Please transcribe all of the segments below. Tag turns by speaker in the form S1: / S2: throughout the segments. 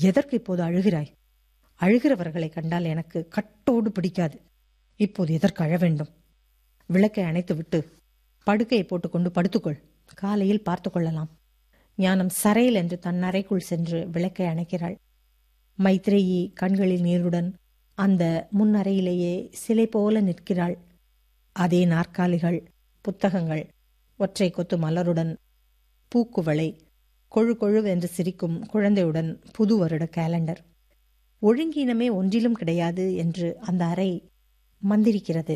S1: எதற்கு இப்போது அழுகிறாய் அழுகிறவர்களை கண்டால் எனக்கு கட்டோடு பிடிக்காது இப்போது எதற்கு அழ வேண்டும் விளக்கை அணைத்துவிட்டு படுக்கையை போட்டுக்கொண்டு படுத்துக்கொள் காலையில் பார்த்து கொள்ளலாம் ஞானம் சரையில் என்று தன் அறைக்குள் சென்று விளக்கை அணைக்கிறாள் மைத்ரேயி கண்களில் நீருடன் அந்த முன் அறையிலேயே சிலை போல நிற்கிறாள் அதே நாற்காலிகள் புத்தகங்கள் ஒற்றை கொத்து மலருடன் பூக்குவளை கொழு கொழுவென்று சிரிக்கும் குழந்தையுடன் புது வருட கேலண்டர் ஒழுங்கீனமே ஒன்றிலும் கிடையாது என்று அந்த அறை மந்திரிக்கிறது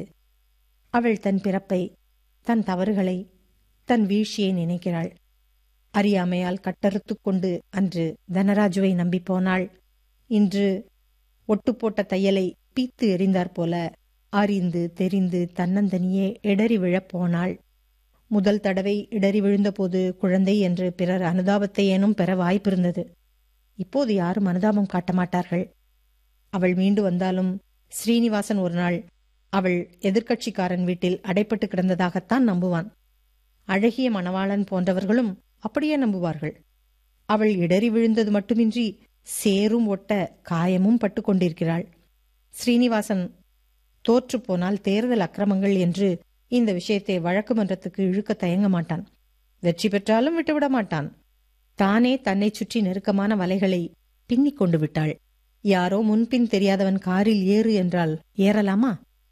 S1: அவள் தன் பிறப்பை தன் தவறுகளை தன் வீழ்ச்சியை நினைக்கிறாள் அறியாமையால் கட்டறுத்துக் கொண்டு அன்று தனராஜுவை நம்பி போனாள் இன்று ஒட்டு போட்ட தையலை பீத்து எறிந்தாற் போல அறிந்து தெரிந்து தன்னந்தனியே இடறி விழப் போனாள் முதல் தடவை இடறி விழுந்தபோது குழந்தை என்று பிறர் அனுதாபத்தை ஏனும் பெற வாய்ப்பிருந்தது இப்போது யாரும் அனுதாபம் காட்ட மாட்டார்கள் அவள் மீண்டு வந்தாலும் ஸ்ரீனிவாசன் ஒரு நாள் அவள் எதிர்க்கட்சிக்காரன் வீட்டில் அடைப்பட்டு கிடந்ததாகத்தான் நம்புவான் அழகிய மணவாளன் போன்றவர்களும் அப்படியே நம்புவார்கள் அவள் இடறி விழுந்தது மட்டுமின்றி சேரும் ஒட்ட காயமும் பட்டு கொண்டிருக்கிறாள் ஸ்ரீனிவாசன் தோற்று போனால் தேர்தல் அக்கிரமங்கள் என்று இந்த விஷயத்தை வழக்கு மன்றத்துக்கு இழுக்க தயங்க மாட்டான் வெற்றி பெற்றாலும் விட்டுவிட மாட்டான் தானே தன்னை சுற்றி நெருக்கமான வலைகளை பின்னிக் கொண்டு விட்டாள் யாரோ முன்பின் தெரியாதவன் காரில் ஏறு என்றால் ஏறலாமா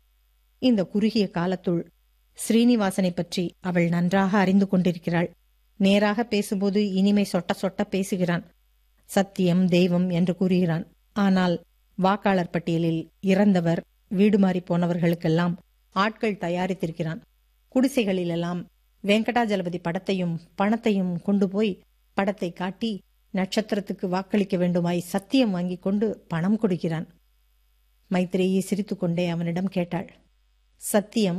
S1: இந்த குறுகிய காலத்துள் ஸ்ரீனிவாசனை பற்றி அவள் நன்றாக அறிந்து கொண்டிருக்கிறாள் நேராக பேசும்போது இனிமை சொட்ட சொட்ட பேசுகிறான் சத்தியம் தெய்வம் என்று கூறுகிறான் ஆனால் வாக்காளர் பட்டியலில் இறந்தவர் வீடு மாறி போனவர்களுக்கெல்லாம் ஆட்கள் தயாரித்திருக்கிறான் குடிசைகளிலெல்லாம் வெங்கடாஜலபதி படத்தையும் பணத்தையும் கொண்டு போய் படத்தை காட்டி நட்சத்திரத்துக்கு வாக்களிக்க வேண்டுமாய் சத்தியம் வாங்கிக் கொண்டு பணம் கொடுக்கிறான் மைத்ரேயி சிரித்துக்கொண்டே அவனிடம் கேட்டாள் சத்தியம்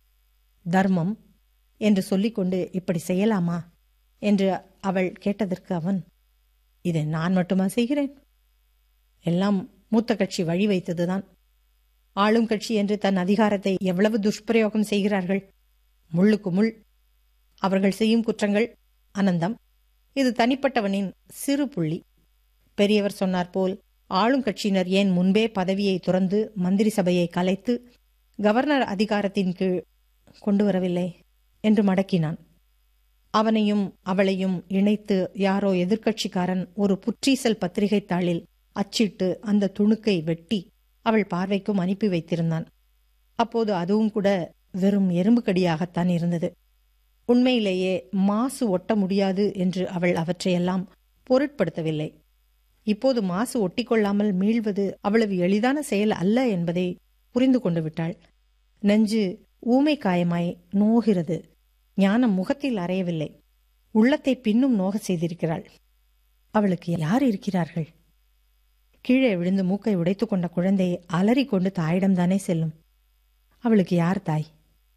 S1: தர்மம் என்று சொல்லிக்கொண்டு இப்படி செய்யலாமா என்று அவள் கேட்டதற்கு அவன் இதை நான் மட்டுமா செய்கிறேன் எல்லாம் மூத்த கட்சி வழி வைத்ததுதான் ஆளும் கட்சி என்று தன் அதிகாரத்தை எவ்வளவு துஷ்பிரயோகம் செய்கிறார்கள் முள்ளுக்கு முள் அவர்கள் செய்யும் குற்றங்கள் அனந்தம் இது தனிப்பட்டவனின் சிறு புள்ளி பெரியவர் சொன்னார் போல் ஆளும் கட்சியினர் ஏன் முன்பே பதவியை துறந்து மந்திரி சபையை கலைத்து கவர்னர் அதிகாரத்தின் கீழ் கொண்டு வரவில்லை என்று மடக்கினான் அவனையும் அவளையும் இணைத்து யாரோ எதிர்க்கட்சிக்காரன் ஒரு புற்றீசல் பத்திரிகை தாளில் அச்சிட்டு அந்த துணுக்கை வெட்டி அவள் பார்வைக்கும் அனுப்பி வைத்திருந்தான் அப்போது அதுவும் கூட வெறும் எறும்பு கடியாகத்தான் இருந்தது உண்மையிலேயே மாசு ஒட்ட முடியாது என்று அவள் அவற்றையெல்லாம் பொருட்படுத்தவில்லை இப்போது மாசு ஒட்டிக்கொள்ளாமல் மீள்வது அவ்வளவு எளிதான செயல் அல்ல என்பதை புரிந்து கொண்டு விட்டாள் நெஞ்சு ஊமை காயமாய் நோகிறது ஞானம் முகத்தில் அறையவில்லை உள்ளத்தை பின்னும் நோக செய்திருக்கிறாள் அவளுக்கு யார் இருக்கிறார்கள் கீழே விழுந்து மூக்கை உடைத்துக் கொண்ட குழந்தை அலறிக்கொண்டு தாயிடம்தானே செல்லும் அவளுக்கு யார் தாய்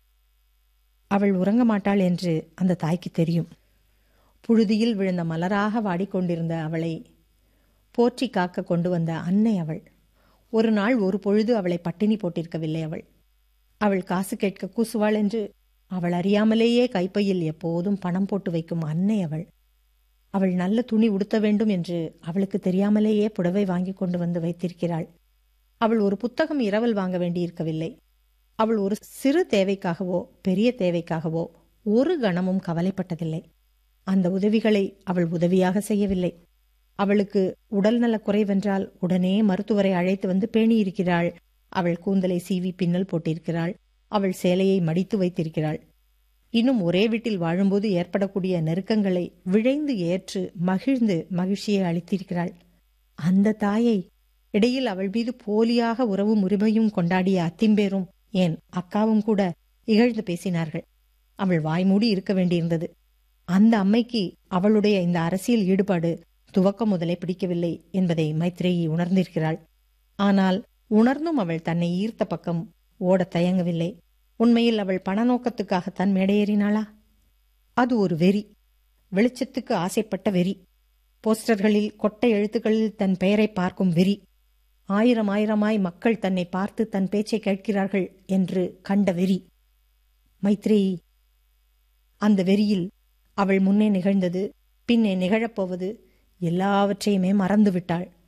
S1: அவள் உறங்க மாட்டாள் என்று அந்த தாய்க்கு தெரியும் புழுதியில் விழுந்த மலராக வாடிக்கொண்டிருந்த அவளை போற்றி காக்க கொண்டு வந்த அன்னை அவள் ஒரு நாள் ஒரு பொழுது அவளை பட்டினி போட்டிருக்கவில்லை அவள் அவள் காசு கேட்க கூசுவாள் என்று அவள் அறியாமலேயே கைப்பையில் எப்போதும் பணம் போட்டு வைக்கும் அன்னை அவள் அவள் நல்ல துணி உடுத்த வேண்டும் என்று அவளுக்கு தெரியாமலேயே புடவை வாங்கி கொண்டு வந்து வைத்திருக்கிறாள் அவள் ஒரு புத்தகம் இரவல் வாங்க வேண்டியிருக்கவில்லை அவள் ஒரு சிறு தேவைக்காகவோ பெரிய தேவைக்காகவோ ஒரு கணமும் கவலைப்பட்டதில்லை அந்த உதவிகளை அவள் உதவியாக செய்யவில்லை அவளுக்கு உடல்நலக் குறைவென்றால் உடனே மருத்துவரை அழைத்து வந்து பேணியிருக்கிறாள் அவள் கூந்தலை சீவி பின்னல் போட்டிருக்கிறாள் அவள் சேலையை மடித்து வைத்திருக்கிறாள் இன்னும் ஒரே வீட்டில் வாழும்போது ஏற்படக்கூடிய நெருக்கங்களை விழைந்து ஏற்று மகிழ்ந்து மகிழ்ச்சியை அளித்திருக்கிறாள் அந்த தாயை இடையில் அவள் மீது போலியாக உறவும் உரிமையும் கொண்டாடிய அத்திம்பேரும் ஏன் அக்காவும் கூட இகழ்ந்து பேசினார்கள் அவள் வாய்மூடி இருக்க வேண்டியிருந்தது அந்த அம்மைக்கு அவளுடைய இந்த அரசியல் ஈடுபாடு துவக்கம் முதலே பிடிக்கவில்லை என்பதை மைத்ரேயி உணர்ந்திருக்கிறாள் ஆனால் உணர்ந்தும் அவள் தன்னை ஈர்த்த பக்கம் ஓடத் தயங்கவில்லை உண்மையில் அவள் பண நோக்கத்துக்காகத்தான் மேடையேறினாளா அது ஒரு வெறி வெளிச்சத்துக்கு ஆசைப்பட்ட வெறி போஸ்டர்களில் கொட்டை எழுத்துக்களில் தன் பெயரை பார்க்கும் வெறி ஆயிரம் ஆயிரமாய் மக்கள் தன்னை பார்த்து தன் பேச்சை கேட்கிறார்கள் என்று கண்ட வெறி மைத்ரேயி அந்த வெறியில் அவள் முன்னே நிகழ்ந்தது பின்னே நிகழப்போவது எல்லாவற்றையுமே மறந்துவிட்டாள்